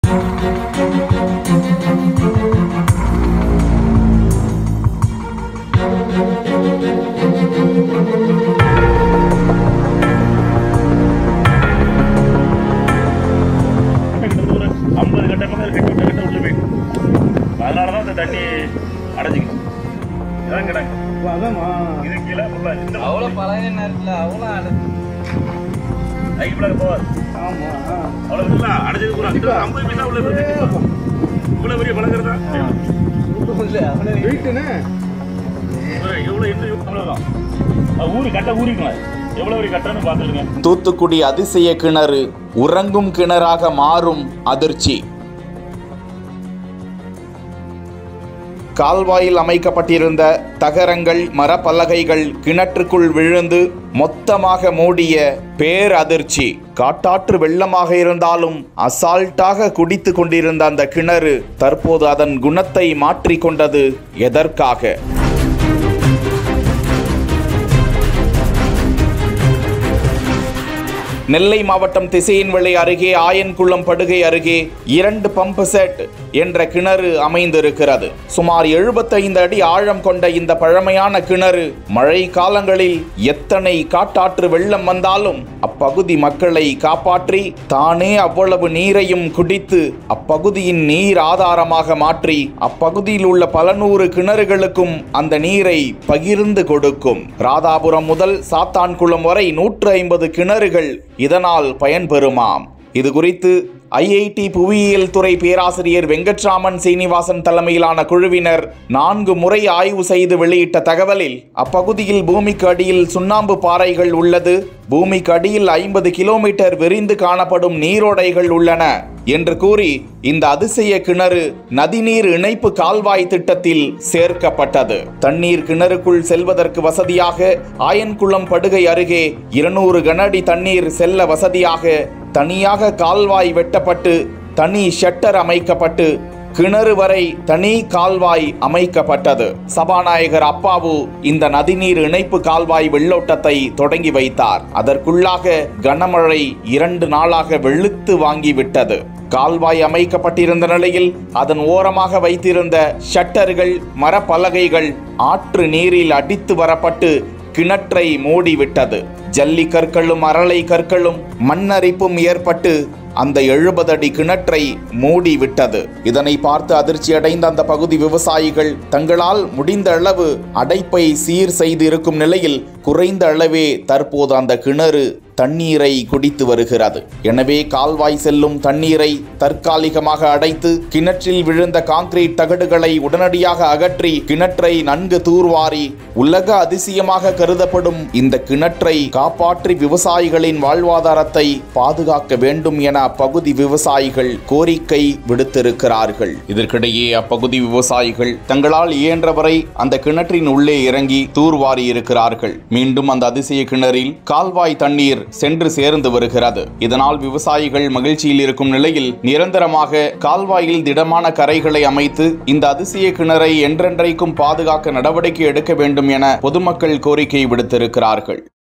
கிட்டத்தட்ட ஒரு ஐம்பது கட்ட பக்கம் கட்டி விட்ட கட்ட உள்ள போயிட்டு அதனால தான் இந்த தண்ணி அடைச்சிக்கிச்சு இதான் கிடக்கு இது கீழே full ஆ இந்த அவ்வளோ பழைய நேரத்தில் அவ்வளோ அடைச்சு ஐக்கு பிள்ளைங்க போவாது அவ்வளோ இல்லை அடைச்சது பூரா கிட்ட ஐம்பது பைசா உள்ள போய் கட்டிப்பா இவ்வளோ பெரிய பழகிறதா இல்லை அவ்வளோ எவ்வளோ இன்னும் இவ்வளோதான் அது ஊரு கட்ட ஊறிக்கலாம் எவ்வளோ பெரிய கட்டன்னு பார்த்துருங்க தூத்துக்குடி அதிசய கிணறு உறங்கும் கிணறாக மாறும் அதிர்ச்சி கால்வாயில் அமைக்கப்பட்டிருந்த தகரங்கள் மரப்பலகைகள் கிணற்றுக்குள் விழுந்து மொத்தமாக மூடிய பேரதிர்ச்சி காட்டாற்று வெள்ளமாக இருந்தாலும் அசால்ட்டாக குடித்து கொண்டிருந்த அந்த கிணறு தற்போது அதன் குணத்தை மாற்றிக்கொண்டது எதற்காக நெல்லை மாவட்டம் திசையின்விளை அருகே ஆயன்குளம் படுகை அருகே இரண்டு பம்பு செட் என்ற கிணறு அமைந்திருக்கிறது சுமார் 75 அடி ஆழம் கொண்ட இந்த பழமையான கிணறு மழை காலங்களில் எத்தனை காட்டாற்று வெள்ளம் வந்தாலும் அப்பகுதி மக்களை காப்பாற்றி தானே அவ்வளவு நீரையும் குடித்து அப்பகுதியின் நீர் ஆதாரமாக மாற்றி அப்பகுதியில் உள்ள பல நூறு கிணறுகளுக்கும் அந்த நீரை பகிர்ந்து கொடுக்கும் ராதாபுரம் முதல் சாத்தான்குளம் வரை நூற்று ஐம்பது கிணறுகள் இதனால் பயன்பெறுமாம் இது குறித்து ஐஐடி புவியியல் துறை பேராசிரியர் வெங்கட்ராமன் சீனிவாசன் தலைமையிலான குழுவினர் நான்கு முறை ஆய்வு செய்து வெளியிட்ட தகவலில் அப்பகுதியில் பூமிக்கு அடியில் சுண்ணாம்பு பாறைகள் உள்ளது பூமிக்கு அடியில் ஐம்பது கிலோமீட்டர் விரிந்து காணப்படும் நீரோடைகள் உள்ளன என்று கூறி இந்த அதிசய கிணறு நதிநீர் இணைப்பு கால்வாய் திட்டத்தில் சேர்க்கப்பட்டது தண்ணீர் கிணறுக்குள் செல்வதற்கு வசதியாக ஆயன்குளம் படுகை அருகே இருநூறு கனஅடி தண்ணீர் செல்ல வசதியாக தனியாக கால்வாய் வெட்டப்பட்டு தனி ஷட்டர் அமைக்கப்பட்டு கிணறு வரை தனி கால்வாய் அமைக்கப்பட்டது சபாநாயகர் அப்பாவு இந்த நதிநீர் இணைப்பு கால்வாய் வெள்ளோட்டத்தை தொடங்கி வைத்தார் அதற்குள்ளாக கனமழை இரண்டு நாளாக வெளுத்து வாங்கிவிட்டது கால்வாய் அமைக்கப்பட்டிருந்த நிலையில் அதன் ஓரமாக வைத்திருந்த ஷட்டர்கள் மரப்பலகைகள் ஆற்று நீரில் அடித்து வரப்பட்டு கிணற்றை மூடிவிட்டது ஜல்லி கற்களும் அரளை கற்களும் மண்ணரிப்பும் ஏற்பட்டு அந்த எழுபது அடி கிணற்றை மூடிவிட்டது இதனை பார்த்து அதிர்ச்சியடைந்த அந்த பகுதி விவசாயிகள் தங்களால் முடிந்த அளவு அடைப்பை சீர் செய்து இருக்கும் நிலையில் குறைந்த அளவே தற்போது அந்த கிணறு தண்ணீரை குடித்து வருகிறது எனவே கால்வாய் செல்லும் தண்ணீரை தற்காலிகமாக அடைத்து கிணற்றில் விழுந்த கான்கிரீட் தகடுகளை உடனடியாக அகற்றி கிணற்றை நன்கு தூர்வாரி உலக அதிசயமாக கருதப்படும் இந்த கிணற்றை காப்பாற்றி விவசாயிகளின் வாழ்வாதாரத்தை பாதுகாக்க வேண்டும் என அப்பகுதி விவசாயிகள் கோரிக்கை விடுத்திருக்கிறார்கள் இதற்கிடையே அப்பகுதி விவசாயிகள் தங்களால் இயன்றவரை அந்த கிணற்றின் உள்ளே இறங்கி தூர்வாரி இருக்கிறார்கள் மீண்டும் அந்த அதிசய கிணறில் கால்வாய் தண்ணீர் சென்று சேர்ந்து வருகிறது இதனால் விவசாயிகள் மகிழ்ச்சியில் இருக்கும் நிலையில் நிரந்தரமாக கால்வாயில் திடமான கரைகளை அமைத்து இந்த அதிசய கிணறை என்றென்றைக்கும் பாதுகாக்க நடவடிக்கை எடுக்க வேண்டும் என பொதுமக்கள் கோரிக்கை விடுத்திருக்கிறார்கள்